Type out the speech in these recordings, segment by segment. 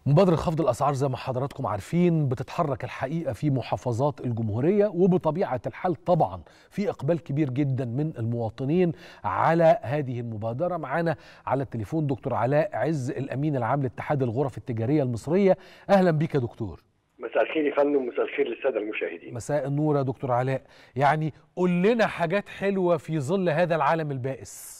مبادرة خفض الأسعار زي ما حضراتكم عارفين بتتحرك الحقيقة في محافظات الجمهورية وبطبيعة الحال طبعا في إقبال كبير جدا من المواطنين على هذه المبادرة معانا على التليفون دكتور علاء عز الأمين العام لاتحاد الغرف التجارية المصرية أهلا بك يا دكتور مساء الخير يا فندم مساء الخير للساده المشاهدين مساء النور يا دكتور علاء يعني قول لنا حاجات حلوة في ظل هذا العالم البائس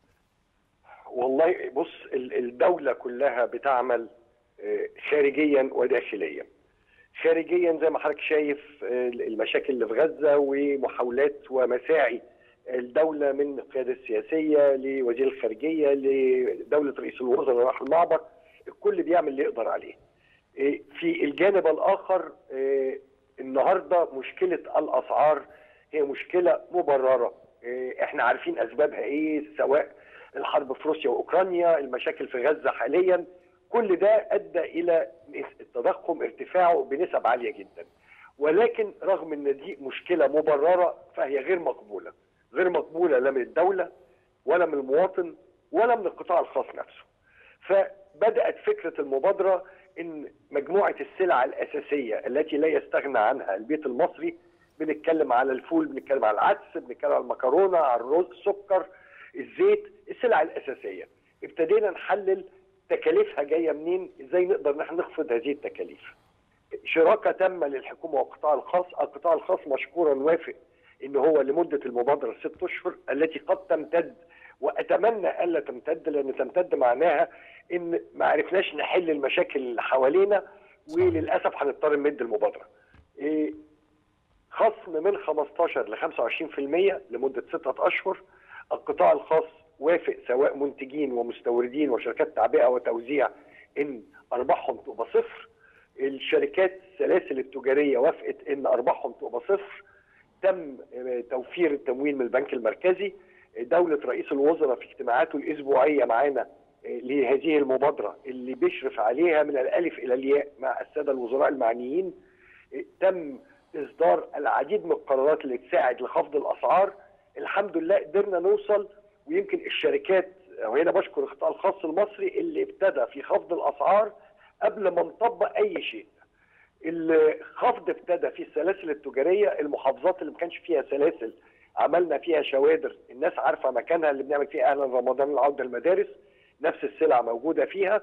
والله بص ال- الدوله كلها بتعمل آه، خارجيا وداخليا خارجيا زي ما حضرتك شايف آه، المشاكل اللي في غزه ومحاولات ومساعي الدوله من القياده السياسيه لوزير الخارجيه لدوله رئيس الوزراء راح المعبر الكل بيعمل اللي يقدر عليه آه، في الجانب الاخر آه، النهارده مشكله الاسعار هي مشكله مبرره آه، احنا عارفين اسبابها ايه سواء الحرب في روسيا واوكرانيا المشاكل في غزه حاليا كل ده ادى الى التضخم ارتفاعه بنسب عاليه جدا ولكن رغم ان دي مشكله مبرره فهي غير مقبوله غير مقبوله لا من الدوله ولا من المواطن ولا من القطاع الخاص نفسه فبدات فكره المبادره ان مجموعه السلع الاساسيه التي لا يستغنى عنها البيت المصري بنتكلم على الفول بنتكلم على العدس بنتكلم على المكرونه على الرز السكر الزيت السلع الاساسيه ابتدينا نحلل تكاليفها جايه منين ازاي نقدر ان احنا نخفض هذه التكاليف شراكه تامه للحكومه والقطاع الخاص القطاع الخاص مشكورا وافق ان هو لمده المبادره ست اشهر التي قد تمتد واتمنى الا تمتد لان تمتد معناها ان ما عرفناش نحل المشاكل اللي حوالينا وللاسف هنضطر نمد المبادره. إيه، خصم من 15 ل 25% لمده سته اشهر القطاع الخاص وافق سواء منتجين ومستوردين وشركات تعبئه وتوزيع ان ارباحهم تبقى صفر الشركات السلاسل التجاريه وافقت ان ارباحهم تبقى صفر تم آه، توفير التمويل من البنك المركزي دوله رئيس الوزراء في اجتماعاته الاسبوعيه معانا آه، لهذه المبادره اللي بيشرف عليها من الالف الى الياء مع الساده الوزراء المعنيين آه، تم اصدار العديد من القرارات اللي تساعد لخفض الاسعار الحمد لله قدرنا نوصل ويمكن الشركات وهنا بشكر القطاع الخاص المصري اللي ابتدى في خفض الاسعار قبل ما نطبق اي شيء. الخفض ابتدى في السلاسل التجاريه المحافظات اللي ما كانش فيها سلاسل عملنا فيها شوادر الناس عارفه مكانها اللي بنعمل فيها اهلا رمضان العوده المدارس نفس السلع موجوده فيها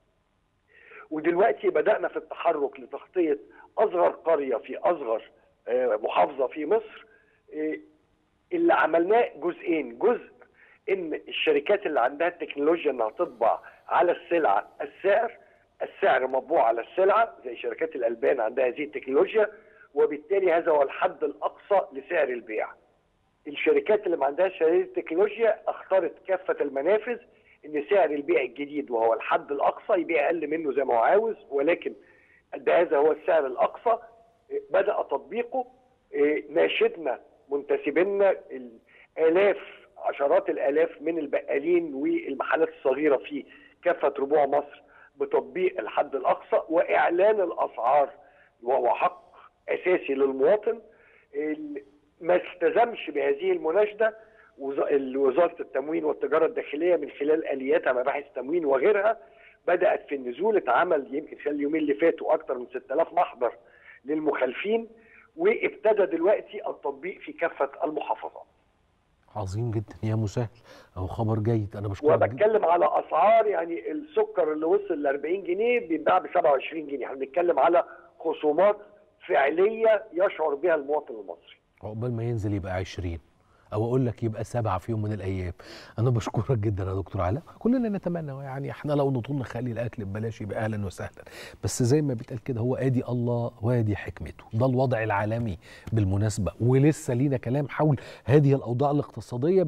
ودلوقتي بدانا في التحرك لتغطيه اصغر قريه في اصغر آه، محافظه في مصر آه، اللي عملناه جزئين جزء ان الشركات اللي عندها التكنولوجيا انها تطبع على السلعه السعر السعر مطبوع على السلعه زي شركات الالبان عندها هذه التكنولوجيا وبالتالي هذا هو الحد الاقصى لسعر البيع. الشركات اللي ما عندهاش هذه التكنولوجيا اختارت كافه المنافذ ان سعر البيع الجديد وهو الحد الاقصى يبيع اقل منه زي ما هو عاوز ولكن ده هذا هو السعر الاقصى بدا تطبيقه إيه، ناشدنا منتسبينا الالاف عشرات الالاف من البقالين والمحلات الصغيره في كافه ربوع مصر بتطبيق الحد الاقصى واعلان الاسعار وهو حق اساسي للمواطن ال- ما التزمش بهذه المناشده وز- وزاره التموين والتجاره الداخليه من خلال الياتها مباحث تموين وغيرها بدات في النزول اتعمل يمكن خلال اليومين اللي فاتوا اكثر من 6000 محضر للمخالفين وابتدى دلوقتي التطبيق في كافه المحافظات عظيم جدا يا مسهل أو خبر جيد أنا بشكرك جدا. وبتكلم على اسعار يعني السكر اللي وصل ل 40 جنيه بيتباع ب 27 جنيه احنا بنتكلم على خصومات فعليه يشعر بها المواطن المصري عقبال ما ينزل يبقى 20 او اقول لك يبقى سبعة في يوم من الايام انا بشكرك جدا يا دكتور علاء كلنا نتمنى يعني احنا لو نطول نخلي الاكل ببلاش يبقى اهلا وسهلا بس زي ما بيتقال كده هو ادي الله وادي حكمته ده الوضع العالمي بالمناسبه ولسه لينا كلام حول هذه الاوضاع الاقتصاديه